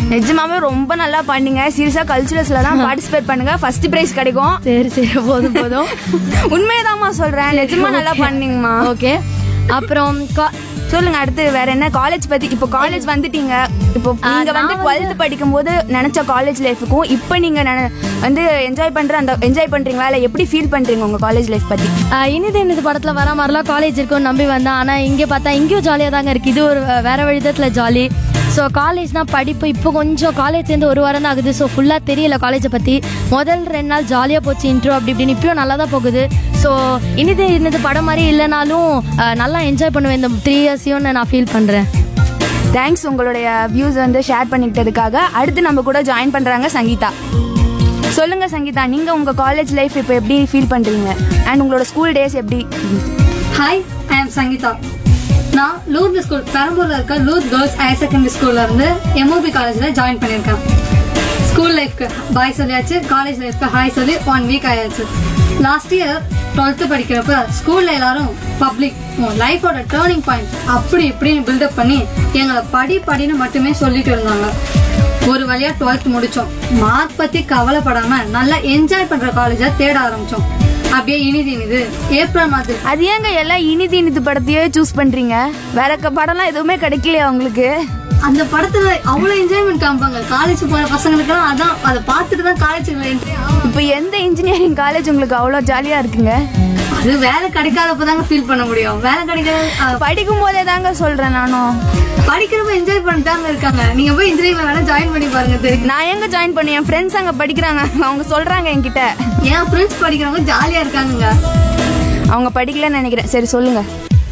நிஜமாவே ரொம்ப நல்லா பண்ணீங்க சீரியஸா கல்ச்சுரல்ஸ்ல தான் பார்ட்டிசிபேட் பண்ணுங்க ஃபர்ஸ்ட் பிரைஸ் கிடைக்கும் சரி சரி போதும் போதும் உண்மையதாம்மா சொல்றேன் நிஜமா நல்லா பண்ணீங்கம்மா ஓகே அப்புறம் கா- சொல்லுங்க அடுத்து வேற என்ன காலேஜ் பத்தி இப்போ காலேஜ் வந்துட்டீங்க இப்போ ஆ, நீங்க வந்து நான் டுவெல்த் படிக்கும் போது நினைச்ச காலேஜ் லைஃபுக்கும் இப்போ நீங்க நென- வந்து என்ஜாய் பண்ற அந்த என்ஜாய் பண்றீங்களா இல்ல எப்படி ஃபீல் பண்றீங்க உங்க காலேஜ் லைஃப் பத்தி ஆ, இனிது இனிது படத்துல வர மாதிரிலாம் காலேஜ் இருக்கும்னு நம்பி வந்தேன் ஆனா இங்கே பார்த்தா இங்கேயும் ஜாலியாக தாங்க இருக்கு இது ஒரு வே- வேற விதத்துல ஜாலி ஸோ காலேஜ்னா படிப்பு இப்போ கொஞ்சம் காலேஜ் சேர்ந்து ஒரு வாரம் தான் ஆகுது ஸோ ஃபுல்லாக தெரியல காலேஜை பற்றி முதல் ரெண்டு நாள் ஜாலியாக போச்சு இன்ட்ரோ அப்படி இப்படின்னு இப்பயும் நல்லா தான் போகுது ஸோ இனிது இனிது படம் மாதிரி இல்லைனாலும் ஆ, நல்லா என்ஜாய் பண்ணுவேன் இந்த த்ரீ இயர்ஸையும் நான் ஃபீல் பண்ணுறேன் தேங்க்ஸ் உங்களுடைய வியூஸ் வந்து ஷேர் பண்ணிக்கிட்டதுக்காக அடுத்து நம்ம கூட ஜாயின் பண்றாங்க சங்கீதா சொல்லுங்க சங்கீதா நீங்க உங்க காலேஜ் லைஃப் இப்போ எப்படி ஃபீல் பண்றீங்க அண்ட் உங்களோட ஸ்கூல் டேஸ் எப்படி ஹாய் ஐ எம் சங்கீதா நான் லூத் ஸ்கூல் பெரம்பூர்ல இருக்க லூத் கேர்ள்ஸ் ஹையர் செகண்டரி ஸ்கூல்ல இருந்து எம்ஓபி காலேஜ்ல ஜாயின் பண்ணியிருக்கேன் ஸ்கூல் லைஃப்க்கு பாய் சொல்லியாச்சு காலேஜ் லைஃப்க்கு ஹாய் சொல்லி ஒன் வீக் ஆயாச்சு லாஸ்ட் இயர் டுவெல்த்து படிக்கிறப்ப ஸ்கூல்ல எல்லாரும் பப்ளிக் லைஃபோட டேர்னிங் பாயிண்ட் அப்படி இப்படின்னு பில்டப் பண்ணி எங்களை படி படின்னு மட்டுமே சொல்லிட்டு இருந்தாங்க ஒரு வழியா டுவெல்த் முடிச்சோம் மார்க் பத்தி கவலைப்படாம நல்லா என்ஜாய் பண்ற காலேஜை தேட ஆரம்பிச்சோம் அப்படியே இனிது இனிது ஏப்ரல் மாதம் அது ஏங்க எல்லாம் இனிது இனிது படத்தையே சூஸ் பண்றீங்க வேற க- படம்லாம் எதுவுமே கிடைக்கலையா உங்களுக்கு அந்த படத்துல அவ்வளவு என்ஜாய்மெண்ட் காமிப்பாங்க காலேஜ் போற பசங்களுக்குலாம் அதான் அதை பார்த்துட்டு தான் காலேஜுக்குள்ள என்ட்ரி ஆகும் இப்போ எந்த இன்ஜினியரிங் காலேஜ் உங்களுக்கு அவ்வளோ ஜாலியா இருக்குங்க அது வேலை கிடைக்காதப்ப தாங்க ஃபீல் பண்ண முடியும் வேலை கிடைக்காத அஹ், படிக்கும் போதே தாங்க சொல்றேன் நானும் படிக்கிறப்ப என்ஜாய் பண்ணிட்டாங்க இருக்காங்க நீங்க போய் இன்ஜினியரிங்ல வேணா ஜாயின் பண்ணி பாருங்க தெரியும் நான் எங்க ஜாயின் பண்ணி என் ஃப்ரெண்ட்ஸ் அங்க படிக்கிறாங்க அவங்க சொல்றாங்க என்கிட்ட என் ஃப்ரெண்ட்ஸ் படிக்கிறவங்க ஜாலியா இருக்காங்க அவங்க படிக்கலன்னு நினைக்கிறேன் சரி சொல்லுங்க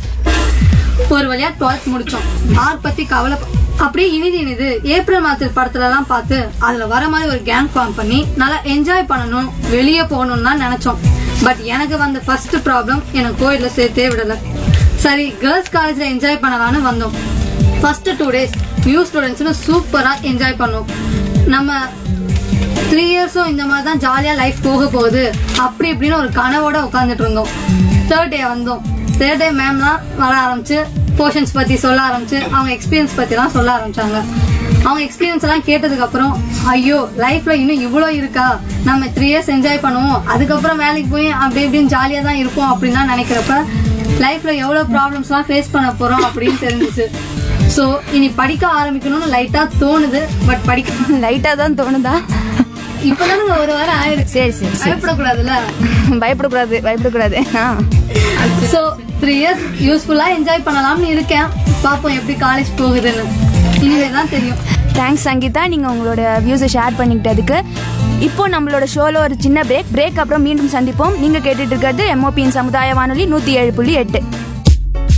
ஒரு வழியா டுவெல்த் முடிச்சோம் மார்க் பத்தி கவலை அப்படியே இனிது இனிது ஏப்ரல் மாதத்து படத்துல எல்லாம் பார்த்து அதுல வர மாதிரி ஒரு கேங் ஃபார்ம் பண்ணி நல்லா என்ஜாய் பண்ணணும் வெளியே போகணும்னு தான் நினைச்சோம் பட் எனக்கு வந்த ஃபர்ஸ்ட் ப்ராப்ளம் எனக்கு கோயில்ல சேர்த்தே விடல சரி கேர்ள்ஸ் காலேஜ்ல என்ஜாய் பண்ணலாம்னு வந்தோம் ஃபர்ஸ்ட் டூ டேஸ் நியூ ஸ்டூடெண்ட்ஸ்னு சூப்பரா என்ஜாய் பண்ணோம் நம்ம த்ரீ இயர்ஸும் இந்த மாதிரி தான் ஜாலியா லைஃப் போக போகுது அப்படி இப்படின்னு ஒரு கனவோட உட்காந்துட்டு இருந்தோம் தேர்ட் டே வந்தோம் தேர்ட் டே மேம்லாம் வர ஆரம்பிச்சு போர்ஷன்ஸ் பத்தி சொல்ல ஆரம்பிச்சு அவங்க எக்ஸ்பீரியன்ஸ் பத்தி எல்லாம் சொல்ல ஆரம்பிச்சாங்க அவங்க எக்ஸ்பீரியன்ஸ் எல்லாம் கேட்டதுக்கு அப்புறம் ஐயோ லைஃப்ல இன்னும் இவ்வளோ இருக்கா நம்ம த்ரீ இயர்ஸ் என்ஜாய் பண்ணுவோம் அதுக்கப்புறம் வேலைக்கு போய் அப்படி இப்படின்னு ஜாலியா தான் இருப்போம் அப்படின்னு நினைக்கிறப்ப லைஃப்ல எவ்வளவு ப்ராப்ளம்ஸ் எல்லாம் ஃபேஸ் பண்ண போறோம் அப்படின்னு தெரிஞ்சுச்சு ஸோ இனி படிக்க ஆரம்பிக்கணும்னு லைட்டா தோணுது பட் படிக்க லைட்டா தான் தோணுதா இப்பதானே ஒரு வாரம் ஆயிருக்கு சரி சரி சரி பயப்படக்கூடாதுல்ல பயப்படக்கூடாது பயப்படக்கூடாது ஆ சோ த்ரீ இயர்ஸ் யூஸ்ஃபுல்லா என்ஜாய் பண்ணலாம்னு இருக்கேன் பாப்போம் எப்படி காலேஜ் போகுதுன்னு இனிமே தான் தெரியும் தேங்க்ஸ் சங்கீதா நீங்க உங்களோட வியூஸை ஷேர் பண்ணிக்கிட்டதுக்கு இப்போ நம்மளோட ஷோல ஒரு சின்ன பிரேக் பிரேக் அப்புறம் மீண்டும் சந்திப்போம் நீங்க கேட்டுட்டு இருக்கிறது எம்ஓபியின் சமுதாய வானொலி நூத்தி ஏழு புள்ளி எட்டு